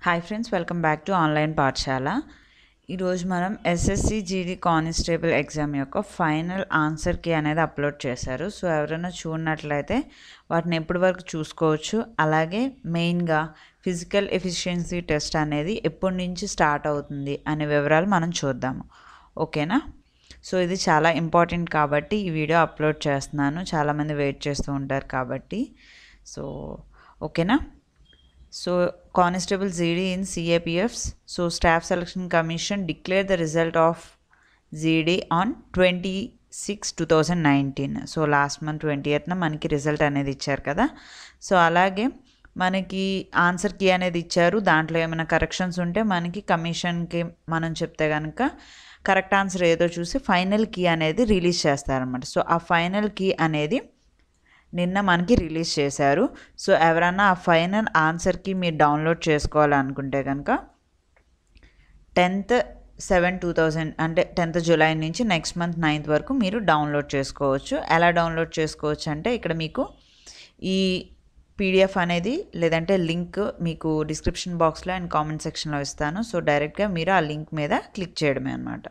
hi friends welcome back to online పాఠశాల ఈరోజు మనం ఎస్ఎస్సి జీడీ కానిస్టేబుల్ ఎగ్జామ్ యొక్క ఫైనల్ ఆన్సర్ కీ అనేది అప్లోడ్ చేశారు సో ఎవరైనా చూడనట్లయితే వాటిని ఎప్పటి వరకు చూసుకోవచ్చు అలాగే మెయిన్గా ఫిజికల్ ఎఫిషియన్సీ టెస్ట్ అనేది ఎప్పటి నుంచి స్టార్ట్ అవుతుంది అనే వివరాలు మనం చూద్దాము ఓకేనా సో ఇది చాలా ఇంపార్టెంట్ కాబట్టి ఈ వీడియో అప్లోడ్ చేస్తున్నాను చాలామంది వెయిట్ చేస్తూ ఉంటారు కాబట్టి సో ఓకేనా so constable GD in CAPFs so staff selection commission declare the result of GD on twenty six two thousand nineteen so last month twenty ఎయిత్న మనకి రిజల్ట్ అనేది ఇచ్చారు కదా సో అలాగే మనకి ఆన్సర్ కీ అనేది ఇచ్చారు దాంట్లో ఏమైనా కరెక్షన్స్ ఉంటే మనకి కమిషన్కి మనం చెప్తే కనుక కరెక్ట్ ఆన్సర్ ఏదో చూసి ఫైనల్ కీ అనేది రిలీజ్ చేస్తారనమాట సో ఆ ఫైనల్ కీ అనేది నిన్న మనకి రిలీజ్ చేశారు సో ఎవరైనా ఆ ఫైనల్ ఆన్సర్కి మీరు డౌన్లోడ్ చేసుకోవాలనుకుంటే కనుక టెన్త్ సెవెన్ టూ థౌజండ్ అంటే టెన్త్ జూలై నుంచి నెక్స్ట్ మంత్ నైన్త్ వరకు మీరు డౌన్లోడ్ చేసుకోవచ్చు ఎలా డౌన్లోడ్ చేసుకోవచ్చు అంటే ఇక్కడ మీకు ఈ పీడిఎఫ్ అనేది లేదంటే లింక్ మీకు డిస్క్రిప్షన్ బాక్స్లో అండ్ కామెంట్ సెక్షన్లో ఇస్తాను సో డైరెక్ట్గా మీరు ఆ లింక్ మీద క్లిక్ చేయడమే అనమాట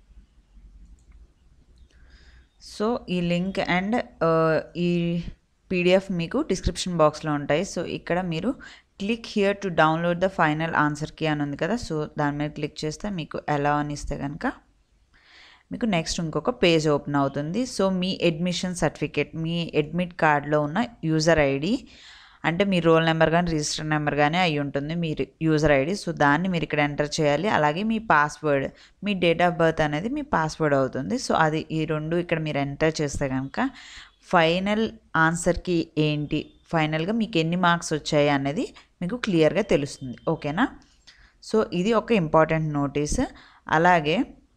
సో ఈ లింక్ అండ్ ఈ పీడిఎఫ్ మీకు డిస్క్రిప్షన్ బాక్స్లో ఉంటాయి సో ఇక్కడ మీరు click here to download the final ఆన్సర్కి అని ఉంది కదా సో దాని మీద క్లిక్ చేస్తే మీకు ఎలా అని ఇస్తే కనుక మీకు నెక్స్ట్ ఇంకొక పేజ్ ఓపెన్ అవుతుంది సో మీ అడ్మిషన్ సర్టిఫికేట్ మీ అడ్మిట్ కార్డ్లో ఉన్న యూజర్ ఐడి అంటే మీ రోల్ నెంబర్ కానీ రిజిస్టర్ నెంబర్ కానీ అయి ఉంటుంది మీ యూజర్ ఐడి సో దాన్ని మీరు ఇక్కడ ఎంటర్ చేయాలి అలాగే మీ పాస్వర్డ్ మీ డేట్ ఆఫ్ బర్త్ అనేది మీ పాస్వర్డ్ అవుతుంది సో అది ఈ రెండు ఇక్కడ మీరు ఎంటర్ చేస్తే కనుక ఫైనల్ ఆన్సర్కి ఏంటి ఫైనల్గా మీకు ఎన్ని మార్క్స్ వచ్చాయి అనేది మీకు క్లియర్గా తెలుస్తుంది ఓకేనా సో ఇది ఒక ఇంపార్టెంట్ నోటీస్ అలాగే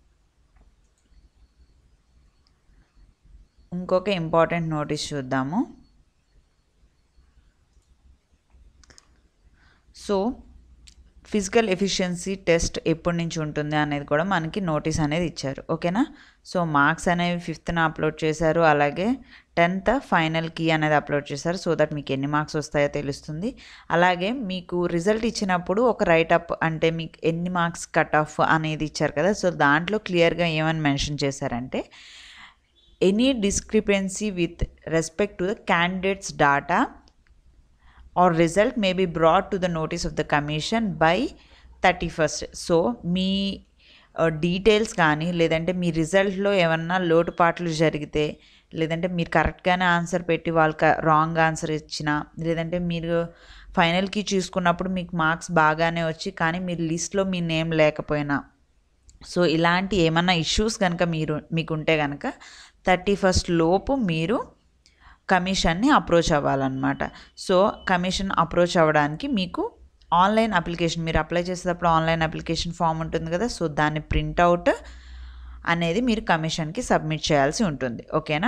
ఇంకొక ఇంపార్టెంట్ నోటీస్ చూద్దాము సో ఫిజికల్ ఎఫిషియన్సీ టెస్ట్ ఎప్పటి నుంచి ఉంటుంది అనేది కూడా మనకి నోటీస్ అనేది ఇచ్చారు ఓకేనా సో మార్క్స్ అనేవి ఫిఫ్త్న అప్లోడ్ చేశారు అలాగే టెన్త్ ఫైనల్ కీ అనేది అప్లోడ్ చేశారు సో దట్ మీకు ఎన్ని మార్క్స్ వస్తాయో తెలుస్తుంది అలాగే మీకు రిజల్ట్ ఇచ్చినప్పుడు ఒక రైట్ అప్ అంటే మీకు ఎన్ని మార్క్స్ కట్ ఆఫ్ అనేది ఇచ్చారు కదా సో దాంట్లో క్లియర్గా ఏమని మెన్షన్ చేశారంటే any discrepancy with respect to the candidates data or result may be brought to the notice of the commission by thirty first so మీ డీటెయిల్స్ కానీ లేదంటే మీ రిజల్ట్లో ఏమన్నా లోటుపాట్లు జరిగితే లేదంటే మీరు కరెక్ట్గానే ఆన్సర్ పెట్టి వాళ్ళకి రాంగ్ ఆన్సర్ ఇచ్చినా లేదంటే మీరు ఫైనల్కి చూసుకున్నప్పుడు మీకు మార్క్స్ బాగానే వచ్చి కానీ మీరు లిస్ట్లో మీ నేమ్ లేకపోయినా సో ఇలాంటి ఏమన్నా ఇష్యూస్ కనుక మీరు మీకు ఉంటే కనుక థర్టీ ఫస్ట్ లోపు మీరు కమిషన్ని అప్రోచ్ అవ్వాలన్నమాట సో కమిషన్ అప్రోచ్ అవ్వడానికి మీకు ఆన్లైన్ అప్లికేషన్ మీరు అప్లై చేసేటప్పుడు ఆన్లైన్ అప్లికేషన్ ఫామ్ ఉంటుంది కదా సో దాన్ని ప్రింట్అవుట్ అనేది మీరు కమిషన్కి సబ్మిట్ చేయాల్సి ఉంటుంది ఓకేనా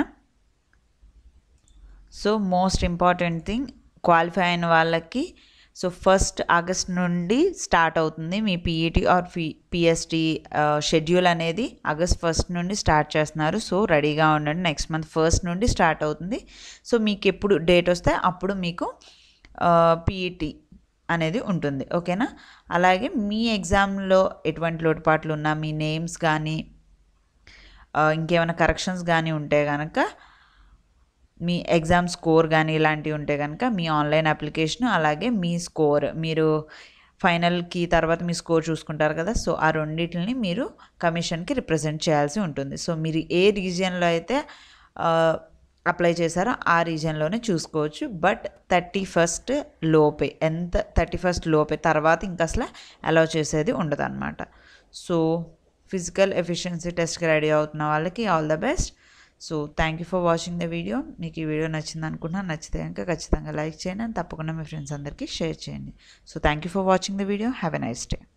so most important thing qualify అయిన వాళ్ళకి సో ఫస్ట్ ఆగస్ట్ నుండి స్టార్ట్ అవుతుంది మీ PET or P PST schedule అనేది ఆగస్ట్ ఫస్ట్ నుండి స్టార్ట్ చేస్తున్నారు సో రెడీగా ఉండండి నెక్స్ట్ మంత్ ఫస్ట్ నుండి స్టార్ట్ అవుతుంది సో మీకు ఎప్పుడు డేట్ వస్తే అప్పుడు మీకు పీఈటీ అనేది ఉంటుంది ఓకేనా అలాగే మీ ఎగ్జామ్లో ఎటువంటి లోటుపాట్లు ఉన్నా మీ నేమ్స్ కానీ ఇంకేమైనా కరెక్షన్స్ కానీ ఉంటే కనుక మీ ఎగ్జామ్ స్కోర్ కానీ ఇలాంటివి ఉంటే కనుక మీ ఆన్లైన్ అప్లికేషన్ అలాగే మీ స్కోర్ మీరు ఫైనల్కి తర్వాత మీ స్కోర్ చూసుకుంటారు కదా సో ఆ రెండింటిని మీరు కమిషన్కి రిప్రజెంట్ చేయాల్సి ఉంటుంది సో మీరు ఏ రీజియన్లో అయితే అప్లై చేశారో ఆ రీజియన్లోనే చూసుకోవచ్చు బట్ థర్టీ ఫస్ట్ లోపే ఎంత థర్టీ ఫస్ట్ లోపే తర్వాత ఇంకా అసలు అలౌ చేసేది ఉండదు అనమాట సో ఫిజికల్ ఎఫిషియన్సీ టెస్ట్కి రెడీ అవుతున్న వాళ్ళకి all the best so thank you for watching the video మీకు ఈ వీడియో నచ్చింది అనుకుంటున్నాను నచ్చితే కనుక ఖచ్చితంగా లైక్ చేయండి అండ్ తప్పకుండా మీ ఫ్రెండ్స్ అందరికీ షేర్ చేయండి so thank you for watching the video have a nice day